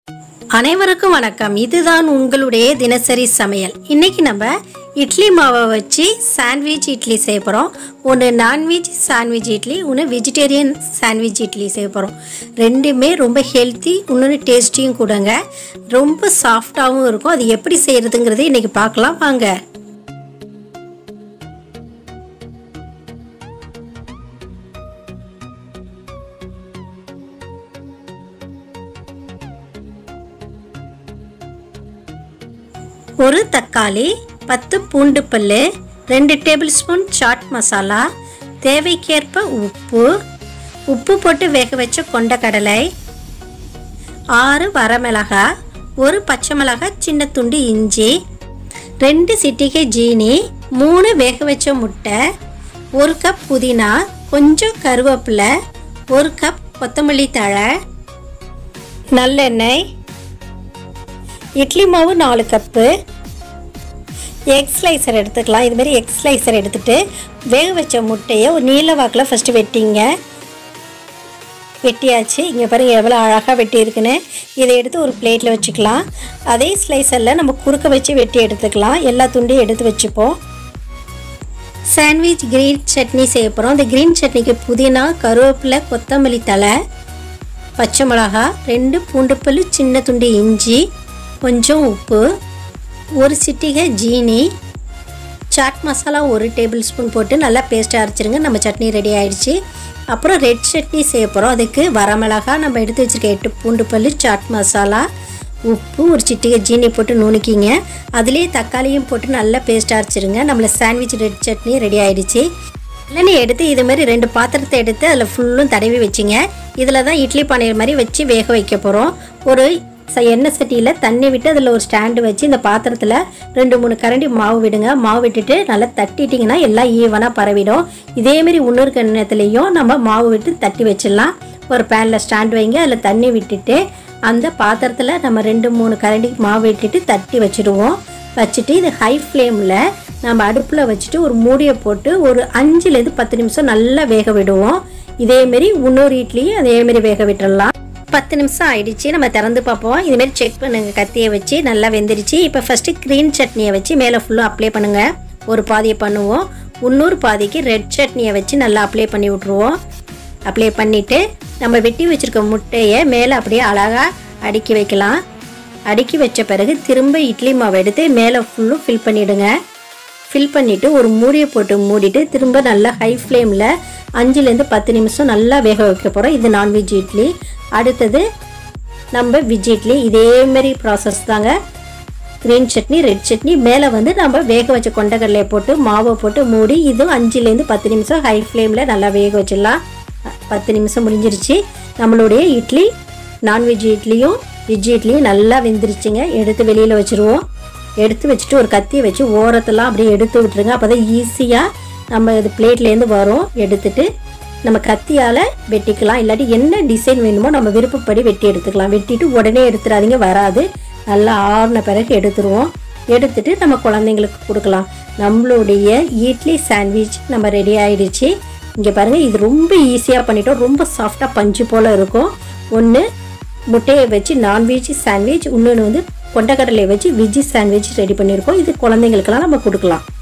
அனைவருக்கும் வணக்கம் இதுதான் உங்களுடைய தினசரி சமையல் இன்னைக்கு நம்ம இட்லி மாவை வச்சு சாண்ட்விச் இட்லி செய்ய போகிறோம் ஒன்று நான்வெஜ் சாண்ட்விச் இட்லி ஒன்று வெஜிடேரியன் சாண்ட்விச் இட்லி செய்ய போகிறோம் ரெண்டுமே ரொம்ப ஹெல்த்தி இன்னொன்று டேஸ்டியும் கூடங்க ரொம்ப சாஃப்டாகவும் இருக்கும் அது எப்படி செய்கிறதுங்கிறது இன்றைக்கி பார்க்கலாம் வாங்க ஒரு தக்காளி பத்து பூண்டு பல்லு ரெண்டு டேபிள் ஸ்பூன் சாட் மசாலா தேவைக்கேற்ப உப்பு உப்பு போட்டு வேக வச்ச கொண்டக்கடலை ஆறு வரமிளகாய் ஒரு பச்சை மிளகாய் சின்ன துண்டு இஞ்சி ரெண்டு சிட்டிகை ஜீனி மூணு வேக வச்ச முட்டை ஒரு கப் புதினா கொஞ்சம் கருவேப்பிலை ஒரு கப் கொத்தமல்லி தழை நல்லெண்ணெய் இட்லி மாவு நாலு கப்பு எக் ஸ்லைசர் எடுத்துக்கலாம் இதுமாரி எக் ஸ்லைசர் எடுத்துகிட்டு வேக வச்ச முட்டையை ஒரு நீல வாக்கில் ஃபஸ்ட்டு வெட்டிங்க வெட்டியாச்சு இங்கே பாருங்க எவ்வளோ அழகாக வெட்டி இருக்குன்னு இதை எடுத்து ஒரு பிளேட்டில் வச்சுக்கலாம் அதே ஸ்லைசரில் நம்ம குறுக்க வச்சு வெட்டி எடுத்துக்கலாம் எல்லா துண்டையும் எடுத்து வச்சுப்போம் சாண்ட்விச் கிரீன் சட்னி செய்ய போகிறோம் இந்த கிரீன் சட்னிக்கு புதினா கருவேப்பிலை கொத்தமல்லி தழை பச்சை மிளகா ரெண்டு பூண்டு பல்லு சின்ன துண்டு இஞ்சி கொஞ்சம் உப்பு ஒரு சிட்டிகை ஜீனி சாட் மசாலா ஒரு டேபிள் ஸ்பூன் போட்டு நல்லா பேஸ்ட்டாக அரைச்சிருங்க நம்ம சட்னி ரெடி ஆயிடுச்சு அப்புறம் ரெட் சட்னி செய்ய போகிறோம் அதுக்கு வரமிளகா நம்ம எடுத்து வச்சுருக்க எட்டு பூண்டு பல்லு சாட் மசாலா உப்பு ஒரு சிட்டிகை ஜீனி போட்டு நுணுக்கிங்க அதுலேயே தக்காளியும் போட்டு நல்லா பேஸ்ட்டாக அரைச்சிருங்க நம்மள சாண்ட்விச் ரெட் சட்னி ரெடி ஆயிடுச்சு இளநீ எடுத்து இது மாதிரி ரெண்டு பாத்திரத்தை எடுத்து அதில் ஃபுல்லும் தடவி வச்சிங்க இதில் தான் இட்லி பானை மாதிரி வச்சு வேக வைக்க போகிறோம் ஒரு ச எண்ணெய் சட்டியில் தண்ணி விட்டு அதில் ஒரு ஸ்டாண்டு வச்சு இந்த பாத்திரத்தில் ரெண்டு மூணு கரண்டி மாவு விடுங்க மாவு விட்டுட்டு நல்லா தட்டிட்டிங்கன்னா எல்லாம் ஈவனாக பரவிடும் இதேமாரி இன்னொரு கிண்ணத்துலேயும் நம்ம மாவு விட்டு தட்டி வச்சிடலாம் ஒரு பேனில் ஸ்டாண்ட் வைங்க அதில் தண்ணி விட்டுட்டு அந்த பாத்திரத்தில் நம்ம ரெண்டு மூணு கரண்டி மாவு விட்டுட்டு தட்டி வச்சுடுவோம் வச்சுட்டு இது ஹை ஃப்ளேமில் நம்ம அடுப்பில் வச்சுட்டு ஒரு மூடியை போட்டு ஒரு அஞ்சுலேருந்து பத்து நிமிஷம் நல்லா வேக விடுவோம் இதேமாரி இன்னொரு இட்லியும் அதேமாரி வேக விட்டுறலாம் பத்து நிமிஷம் ஆயிடுச்சு நம்ம திறந்து பார்ப்போம் இதுமாரி செக் பண்ணுங்க கத்தியை வச்சு நல்லா வெந்துருச்சு இப்போ ஃபஸ்ட்டு க்ரீன் சட்னியை வச்சு மேலே ஃபுல்லும் அப்ளை பண்ணுங்கள் ஒரு பாதியை பண்ணுவோம் இன்னொரு பாதிக்கு ரெட் சட்னியை வச்சு நல்லா அப்ளை பண்ணி விட்ருவோம் அப்ளை பண்ணிவிட்டு நம்ம வெட்டி வச்சுருக்க முட்டையை மேலே அப்படியே அழகாக அடுக்கி வைக்கலாம் அடுக்கி வச்ச பிறகு திரும்ப இட்லி மாவு எடுத்து மேலே ஃபுல்லும் ஃபில் பண்ணிவிடுங்க ஃபில் பண்ணிவிட்டு ஒரு மூடியை போட்டு மூடிட்டு திரும்ப நல்லா ஹை ஃப்ளேமில் அஞ்சுலேருந்து பத்து நிமிஷம் நல்லா வேக வைக்க போகிறோம் இது நான்வெஜ் இட்லி அடுத்தது நம்ம வெஜ் இட்லி இதேமாரி ப்ராசஸ் தாங்க க்ரீன் சட்னி ரெட் சட்னி மேலே வந்து நம்ம வேக வச்ச கொண்டக்கடலையை போட்டு மாவை போட்டு மூடி இதுவும் அஞ்சுலேருந்து பத்து நிமிஷம் ஹை ஃப்ளேமில் நல்லா வேக வச்சிடலாம் பத்து நிமிஷம் முடிஞ்சிருச்சு நம்மளுடைய இட்லி நான்வெஜ் இட்லியும் வெஜ் இட்லியும் நல்லா வெந்துருச்சுங்க எடுத்து வெளியில் வச்சுருவோம் எடுத்து வச்சுட்டு ஒரு கத்தியை வச்சு ஓரத்தெல்லாம் அப்படியே எடுத்து விட்டுருங்க அப்போ தான் ஈஸியாக நம்ம இது பிளேட்லேருந்து வரும் எடுத்துட்டு நம்ம கத்தியால் வெட்டிக்கலாம் இல்லாட்டி என்ன டிசைன் வேணுமோ நம்ம விருப்பப்படி வெட்டி எடுத்துக்கலாம் வெட்டிட்டு உடனே எடுத்துடாதீங்க வராது நல்லா ஆறின பிறகு எடுத்துருவோம் எடுத்துட்டு நம்ம குழந்தைங்களுக்கு கொடுக்கலாம் நம்மளுடைய இட்லி சாண்ட்விச் நம்ம ரெடி ஆயிடுச்சு இங்கே பாருங்கள் இது ரொம்ப ஈஸியாக பண்ணிட்டோம் ரொம்ப சாஃப்டாக பஞ்சு போல் இருக்கும் ஒன்று முட்டையை வச்சு நான்வெஜ் சாண்ட்விச் இன்னொன்று வந்து கொண்டக்கடலையை வச்சு வெஜ்ஜி சாண்ட்விச் ரெடி பண்ணியிருக்கோம் இது குழந்தைங்களுக்கெல்லாம் நம்ம கொடுக்கலாம்